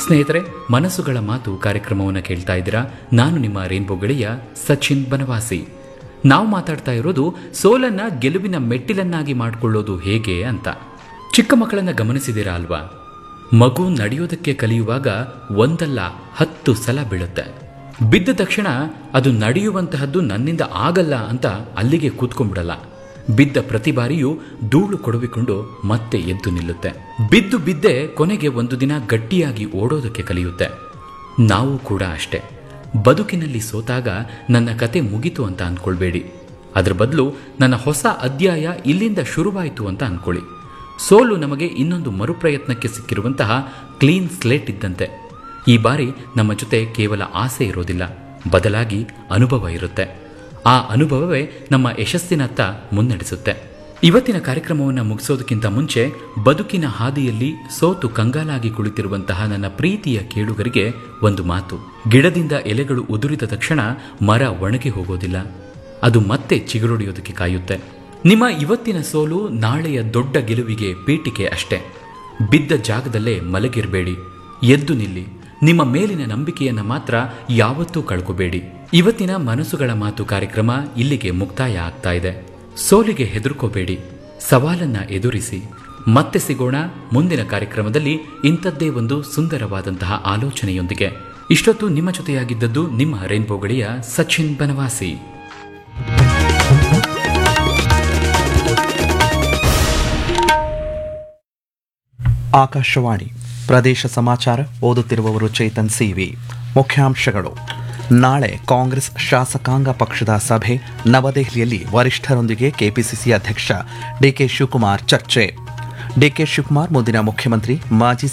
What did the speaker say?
ಸ್ನೇಹಿತರೆ ಮನಸ್ಸುಗಳ ಮಾತು ಕಾರ್ಯಕ್ರಮವನ್ನು ಕೇಳ್ತಾ ಇದ್ದೀರಾ ನಾನು ನಿಮ್ಮ ರೇನ್ಬೋ ಗೆಳೆಯ ಸಚಿನ್ ಬನವಾಸಿ ನಾವು ಮಾತಾಡ್ತಾ ಇರೋದು ಸೋಲನ್ನ ಗೆಲುವಿನ ಮೆಟ್ಟಿಲನ್ನಾಗಿ ಮಾಡಿಕೊಳ್ಳೋದು ಹೇಗೆ ಅಂತ ಚಿಕ್ಕ ಮಕ್ಕಳನ್ನ ಗಮನಿಸಿದ್ದೀರಾ ಅಲ್ವಾ ಮಗು ನಡೆಯೋದಕ್ಕೆ ಕಲಿಯುವಾಗ ಒಂದಲ್ಲ ಹತ್ತು ಸಲ ಬೀಳುತ್ತೆ ಬಿದ್ದ ತಕ್ಷಣ ಅದು ನಡೆಯುವಂತಹದ್ದು ನನ್ನಿಂದ ಆಗಲ್ಲ ಅಂತ ಅಲ್ಲಿಗೆ ಕೂತ್ಕೊಂಡ್ಬಿಡಲ್ಲ ಬಿದ್ದ ಪ್ರತಿ ಬಾರಿಯೂ ಧೂಳು ಕೊಡವಿಕೊಂಡು ಮತ್ತೆ ಎದ್ದು ನಿಲ್ಲುತ್ತೆ ಬಿದ್ದು ಬಿದ್ದೆ ಕೊನೆಗೆ ಒಂದು ದಿನ ಗಟ್ಟಿಯಾಗಿ ಓಡೋದಕ್ಕೆ ಕಲಿಯುತ್ತೆ ನಾವು ಕೂಡ ಅಷ್ಟೇ ಬದುಕಿನಲ್ಲಿ ಸೋತಾಗ ನನ್ನ ಕತೆ ಮುಗೀತು ಅಂತ ಅಂದ್ಕೊಳ್ಬೇಡಿ ಅದರ ಬದಲು ನನ್ನ ಹೊಸ ಅಧ್ಯಾಯ ಇಲ್ಲಿಂದ ಶುರುವಾಯಿತು ಅಂತ ಅಂದ್ಕೊಳ್ಳಿ ಸೋಲು ನಮಗೆ ಇನ್ನೊಂದು ಮರುಪ್ರಯತ್ನಕ್ಕೆ ಸಿಕ್ಕಿರುವಂತಹ ಕ್ಲೀನ್ ಸ್ಲೇಟ್ ಇದ್ದಂತೆ ಈ ಬಾರಿ ನಮ್ಮ ಜೊತೆ ಕೇವಲ ಆಸೆ ಇರೋದಿಲ್ಲ ಬದಲಾಗಿ ಅನುಭವ ಇರುತ್ತೆ ಆ ಅನುಭವವೇ ನಮ್ಮ ಯಶಸ್ಸಿನತ್ತ ಮುನ್ನಡೆಸುತ್ತೆ ಇವತ್ತಿನ ಕಾರ್ಯಕ್ರಮವನ್ನು ಮುಗಿಸೋದಕ್ಕಿಂತ ಮುಂಚೆ ಬದುಕಿನ ಹಾದಿಯಲ್ಲಿ ಸೋತು ಕಂಗಾಲಾಗಿ ಕುಳಿತಿರುವಂತಹ ನನ್ನ ಪ್ರೀತಿಯ ಕೇಳುಗರಿಗೆ ಒಂದು ಮಾತು ಗಿಡದಿಂದ ಎಲೆಗಳು ಉದುರಿದ ತಕ್ಷಣ ಮರ ಒಣಗಿ ಹೋಗೋದಿಲ್ಲ ಅದು ಮತ್ತೆ ಚಿಗುರೊಡೆಯೋದಕ್ಕೆ ಕಾಯುತ್ತೆ ನಿಮ್ಮ ಇವತ್ತಿನ ಸೋಲು ನಾಳೆಯ ದೊಡ್ಡ ಗೆಲುವಿಗೆ ಪೀಠಿಕೆ ಅಷ್ಟೇ ಬಿದ್ದ ಜಾಗದಲ್ಲೇ ಮಲಗಿರಬೇಡಿ ಎದ್ದು ನಿಲ್ಲಿ ನಿಮ್ಮ ಮೇಲಿನ ನಂಬಿಕೆಯನ್ನು ಮಾತ್ರ ಯಾವತ್ತೂ ಕಳ್ಕೋಬೇಡಿ ಇವತ್ತಿನ ಮನಸ್ಸುಗಳ ಮಾತು ಕಾರ್ಯಕ್ರಮ ಇಲ್ಲಿಗೆ ಮುಕ್ತಾಯ ಆಗ್ತಾ ಇದೆ ಸೋಲಿಗೆ ಹೆದರ್ಕೋಬೇಡಿ ಸವಾಲನ್ನ ಎದುರಿಸಿ ಮತ್ತೆ ಸಿಗೋಣ ಮುಂದಿನ ಕಾರ್ಯಕ್ರಮದಲ್ಲಿ ಇಂಥದ್ದೇ ಒಂದು ಸುಂದರವಾದಂತಹ ಆಲೋಚನೆಯೊಂದಿಗೆ ಇಷ್ಟೊತ್ತು ನಿಮ್ಮ ಜೊತೆಯಾಗಿದ್ದದ್ದು ನಿಮ್ಮ ರೈನ್ಬೋ ಗೆಳೆಯ ಸಚಿನ್ ಬನವಾಸಿ ಆಕಾಶವಾಣಿ ಪ್ರದೇಶ ಸಮಾಚಾರ ಓದುತ್ತಿರುವವರು ಚೇತನ್ ಸಿವಿ ಮುಖ್ಯಾಂಶಗಳು ನಾಳೆ ಕಾಂಗ್ರೆಸ್ ಶಾಸಕಾಂಗ ಪಕ್ಷದ ಸಭೆ ನವದೆಹಲಿಯಲ್ಲಿ ವರಿಷ್ಠರೊಂದಿಗೆ ಕೆಪಿಸಿಸಿ ಅಧ್ಯಕ್ಷ ಡಿಕೆ ಶಿವಕುಮಾರ್ ಚರ್ಚೆ ಡಿಕೆ ಶಿವಕುಮಾರ್ ಮುಂದಿನ ಮುಖ್ಯಮಂತ್ರಿ ಮಾಜಿ